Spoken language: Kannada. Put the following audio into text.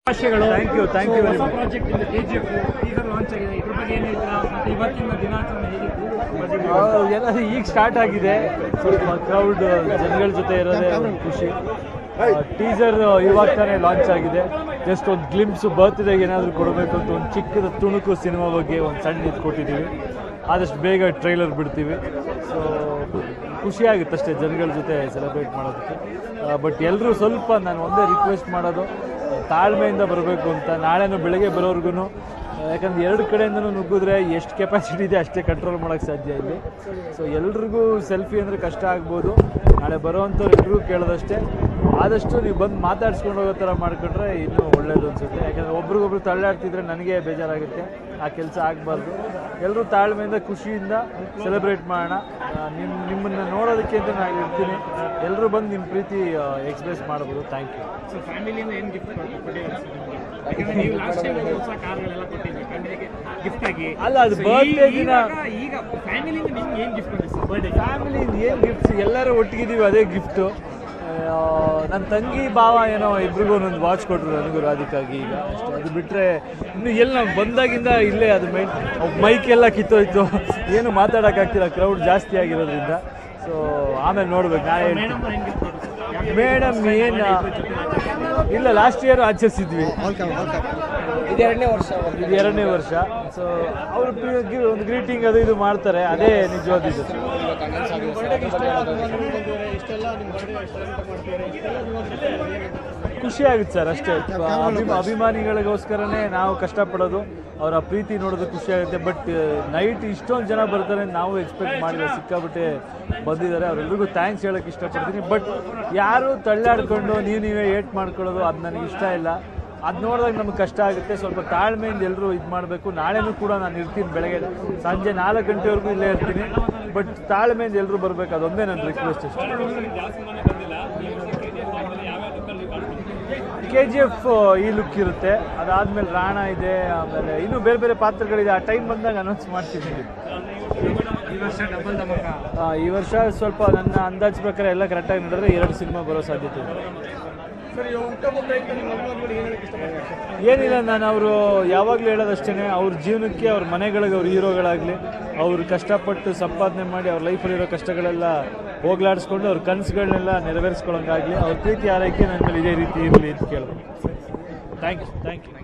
ಶುಭಾಶಯಗಳು Thank you, thank you very ಹೊಸ much. ಪ್ರಾಜೆಕ್ಟ್ ಇಂದ K G F teaser launch ಆಗಿದೆ ಇದ್ರ ಬಗ್ಗೆ ಏನು ಹೇಳ್ತೀರಾ ಮತ್ತೆ ಇವತ್ತಿನ ದಿನಾಚರಣೆ ಹೇಗಿತ್ತು ಏನಾದ್ರು ಈಗ ಸ್ಟಾರ್ಟ್ ಆಗಿದೆ ಸ್ವಲ್ಪ ಕ್ರೌಡ್ ಜನಗಳ ಜೊತೆ ಇರೋದೇ ಒಂದು ಖುಷಿ ಟೀಸರ್ ಇವಾಗ ತಾನೇ ಲಾಂಚ್ ಆಗಿದೆ ಜಸ್ಟ್ ಒಂದು ಗ್ಲಿಮ್ಸ್ ಬರ್ತ್ಡೇಗೆ ಏನಾದರೂ ಕೊಡಬೇಕು ಅಂತ ಒಂದು ಚಿಕ್ಕದ ತುಣುಕು ಸಿನಿಮಾ ಬಗ್ಗೆ ಒಂದು ಸಣ್ಣ ಇದು ಕೊಟ್ಟಿದ್ದೀವಿ ಆದಷ್ಟು ಬೇಗ ಟ್ರೈಲರ್ ಬಿಡ್ತೀವಿ ಸೊ ಖುಷಿಯಾಗುತ್ತೆ ಅಷ್ಟೇ ಜನಗಳ ಜೊತೆ ಸೆಲೆಬ್ರೇಟ್ ಮಾಡೋದಕ್ಕೆ ಬಟ್ ಎಲ್ಲರೂ ಸ್ವಲ್ಪ ನಾನು ಒಂದೇ ರಿಕ್ವೆಸ್ಟ್ ಮಾಡೋದು ತಾಳ್ಮೆಯಿಂದ ಬರಬೇಕು ಅಂತ ನಾಳೆನೂ ಬೆಳಗ್ಗೆ ಬರೋರ್ಗು ಯಾಕಂದ್ರೆ ಎರಡು ಕಡೆಯಿಂದನೂ ನುಗ್ಗಿದ್ರೆ ಎಷ್ಟು ಕೆಪಾಸಿಟಿ ಇದೆ ಅಷ್ಟೇ ಕಂಟ್ರೋಲ್ ಮಾಡೋಕ್ಕೆ ಸಾಧ್ಯ ಇಲ್ಲಿ ಸೊ ಎಲ್ರಿಗೂ ಸೆಲ್ಫಿ ಅಂದರೆ ಕಷ್ಟ ಆಗ್ಬೋದು ನಾಳೆ ಬರೋವಂಥವ್ರು ಎಲ್ರಿಗೂ ಕೇಳೋದಷ್ಟೇ ಆದಷ್ಟು ನೀವು ಬಂದು ಮಾತಾಡ್ಸ್ಕೊಂಡು ಹೋಗೋ ಥರ ಮಾಡ್ಕೊಂಡ್ರೆ ಇನ್ನೂ ಒಳ್ಳೇದು ಅನಿಸುತ್ತೆ ಯಾಕಂದರೆ ಒಬ್ರಿಗೊಬ್ರು ತಳ್ಳಾಡ್ತಿದ್ರೆ ನನಗೆ ಬೇಜಾರಾಗುತ್ತೆ ಆ ಕೆಲಸ ಆಗಬಾರ್ದು ಎಲ್ಲರೂ ತಾಳ್ಮೆಯಿಂದ ಖುಷಿಯಿಂದ ಸೆಲೆಬ್ರೇಟ್ ಮಾಡೋಣ ನಿಮ್ಮ ನಿಮ್ಮನ್ನು ನೋಡೋದಕ್ಕೆ ಅಂತ ನಾನು ಇರ್ತೀನಿ ಎಲ್ಲರೂ ಬಂದು ನಿಮ್ಮ ಪ್ರೀತಿ ಎಕ್ಸ್ಪ್ರೆಸ್ ಮಾಡ್ಬೋದು ಥ್ಯಾಂಕ್ ಯು ಸೊ ಫ್ಯಾಮಿಲಿಯಿಂದ ಏನು ಗಿಫ್ಟ್ ಕೊಟ್ಟಿದ್ದೀರಾ ಸರ್ ನಿಮಗೆ? ಯಾಕಂದ್ರೆ ನೀವು ಲಾಸ್ಟ್ ಟೈಮ್ ಹೊಸ ಕಾರ್ಗಳೆಲ್ಲ ಕೊಟ್ಟಿದ್ರಿ ಫ್ಯಾಮಿಲಿಗೆ ಗಿಫ್ಟ್ ಆಗಿ ಅಲ್ಲ, ಅದು So, ಈ- birthday ದಿನ- ಇವಾಗ- ಈಗ ಫ್ಯಾಮಿಲಿಯಿಂದ ನಿಮ್ಗೆ ಏನು ಗಿಫ್ಟ್ ಬಂದಿದೆ ಸರ್ ಬರ್ಡೇ ಫ್ಯಾಮಿಲಿ ಏನು ಗಿಫ್ಟ್ಸ್ ಎಲ್ಲರೂ ಒಟ್ಟಿಗಿದ್ದೀವಿ ಅದೇ ಗಿಫ್ಟು ನನ್ನ ತಂಗಿ ಭಾವ ಏನೋ ಇಬ್ರಿಗೂ ಒಂದೊಂದು ವಾಚ್ ಕೊಟ್ಟರು ನನಗೂ ರಾಧಿಕಾಗಿ ಈಗ ಅಷ್ಟೇ ಅದು ಬಿಟ್ಟರೆ ಇನ್ನು ಎಲ್ಲಿ ನಾವು ಬಂದಾಗಿಂದ ಇಲ್ಲೇ ಅದು ಮೈ ಮೈಕ್ ಎಲ್ಲ ಕಿತ್ತೋಯ್ತು ಏನು ಮಾತಾಡೋಕ್ಕಾಗ್ತಿಲ್ಲ ಕ್ರೌಡ್ ಜಾಸ್ತಿ ಆಗಿರೋದ್ರಿಂದ ಸೊ ಆಮೇಲೆ ನೋಡ್ಬೇಕು ನಾಳೆ ಮೇಡಮ್ ಏನು ಗಿಫ್ಟ್ ಕೊಟ್ಟರು ಸರ್ ಮೇಡಮ್ ಏನು ಇಲ್ಲ ಲಾಸ್ಟ್ ಇಯರ್ ಆಚರಿಸಿದ್ವಿ ಇದು ಎರಡನೇ ವರ್ಷ ಇದು ಎರಡನೇ ವರ್ಷ ಸೊ ಅವರು ಒಂದು ಗ್ರೀಟಿಂಗ್ ಅದು ಇದು ಮಾಡ್ತಾರೆ ಅದೇ ನಿಜವಾದ ಇದು ಖುಷಿ ಆಗುತ್ತೆ ಸರ್ ಅಷ್ಟೇ ಅಭಿಮ- ಅಭಿಮಾನಿಗಳಿಗೋಸ್ಕರನೇ ನಾವು ಕಷ್ಟಪಡೋದು ಅವರ ಪ್ರೀತಿ ನೋಡೋದು ಖುಷಿ ಆಗುತ್ತೆ ಬಟ್ ನೈಟ್ ಇಷ್ಟೊಂದು ಜನ ಬರ್ತಾರೆ ಅಂತ ನಾವು ಎಕ್ಸ್ಪೆಕ್ಟ್ ಮಾಡಿಲ್ಲ ಸಿಕ್ಕಾಬಿಟ್ಟೆ ಬಂದಿದ್ದಾರೆ ಅವರೆಲ್ಲರಿಗೂ ಥ್ಯಾಂಕ್ಸ್ ಹೇಳೋಕ್ಕೆ ಇಷ್ಟಪಡ್ತೀನಿ ಬಟ್ ಯಾರು ತಳ್ಳಾಡ್ಕೊಂಡು ನೀವು ನೀವೇ ಏಟ್ ಮಾಡ್ಕೊಳ್ಳೋದು ಅದು ನನಗೆ ಇಷ್ಟ ಇಲ್ಲ ಅದು ನೋಡಿದಾಗ ನಮ್ಗೆ ಕಷ್ಟ ಆಗುತ್ತೆ ಸ್ವಲ್ಪ ತಾಳ್ಮೆಯಿಂದ ಎಲ್ಲರೂ ಇದು ಮಾಡಬೇಕು ನಾಳೆನೂ ಕೂಡ ನಾನು ಇರ್ತೀನಿ ಬೆಳಗ್ಗೆ ಸಂಜೆ ನಾಲ್ಕು ಗಂಟೆವರೆಗೂ ಇಲ್ಲೇ ಇರ್ತೀನಿ ಬಟ್ ತಾಳ್ಮೆಯಿಂದ ಎಲ್ಲರೂ ಬರಬೇಕು ಅದೊಂದೇ ನನ್ನ ರಿಕ್ವೆಸ್ಟ್ ಅಷ್ಟೇ ಕೆ ಜಿ ಎಫ್ ಈ ಲುಕ್ ಇರುತ್ತೆ ಅದಾದಮೇಲೆ ರಾಣ ಇದೆ ಆಮೇಲೆ ಇನ್ನೂ ಬೇರೆ ಬೇರೆ ಪಾತ್ರಗಳಿದೆ ಆ ಟೈಮ್ ಬಂದಾಗ ಅನೌನ್ಸ್ ಮಾಡ್ತೀನಿ ಈ ವರ್ಷ ಡಬಲ್ ಧಮಕ ಆ, ಈ ವರ್ಷ ಸ್ವಲ್ಪ ನನ್ನ ಅಂದಾಜು ಪ್ರಕಾರ ಎಲ್ಲ ಕರೆಕ್ಟಾಗಿ ನಡೆದ್ರೆ ಎರಡು ಸಿನಿಮಾ ಬರೋ ಸಾಧ್ಯತೆ ಇದೆ ಸರ್ ಇವಾಗ ಹುಟ್ಟುಹಬ್ಬ ಪ್ರಯುಕ್ತ ನಿಮ್ಮ ಅಭಿಮಾನಿಗಳು ಏನು ಹೇಳಕ್ಕೆ ಇಷ್ಟಪಡ್ತಾರೆ ಏನಿಲ್ಲ ನಾನು ಅವರು ಯಾವಾಗಲೂ ಹೇಳೋದಷ್ಟೇ ಅವ್ರ ಜೀವನಕ್ಕೆ ಅವ್ರ ಮನೆಗಳಿಗೆ ಅವ್ರ ಹೀರೋಗಳಾಗಲಿ ಅವ್ರು ಕಷ್ಟಪಟ್ಟು ಸಂಪಾದನೆ ಮಾಡಿ ಅವ್ರ ಲೈಫಲ್ಲಿರೋ ಕಷ್ಟಗಳೆಲ್ಲ ಹೋಗ್ಲಾಡಿಸ್ಕೊಂಡು ಅವ್ರ ಕನಸುಗಳನ್ನೆಲ್ಲ ನೆರವೇರಿಸ್ಕೊಳ್ಳೋಂಗಾಗಲಿ ಅವ್ರ ಪ್ರೀತಿ ಆರೈಕೆ ನನ್ನ ಮೇಲೆ ಇದೇ ರೀತಿ ಇರಲಿ ಅಂತ ಕೇಳೋದು ಥ್ಯಾಂಕ್ ಯು ಥ್ಯಾಂಕ್ ಯು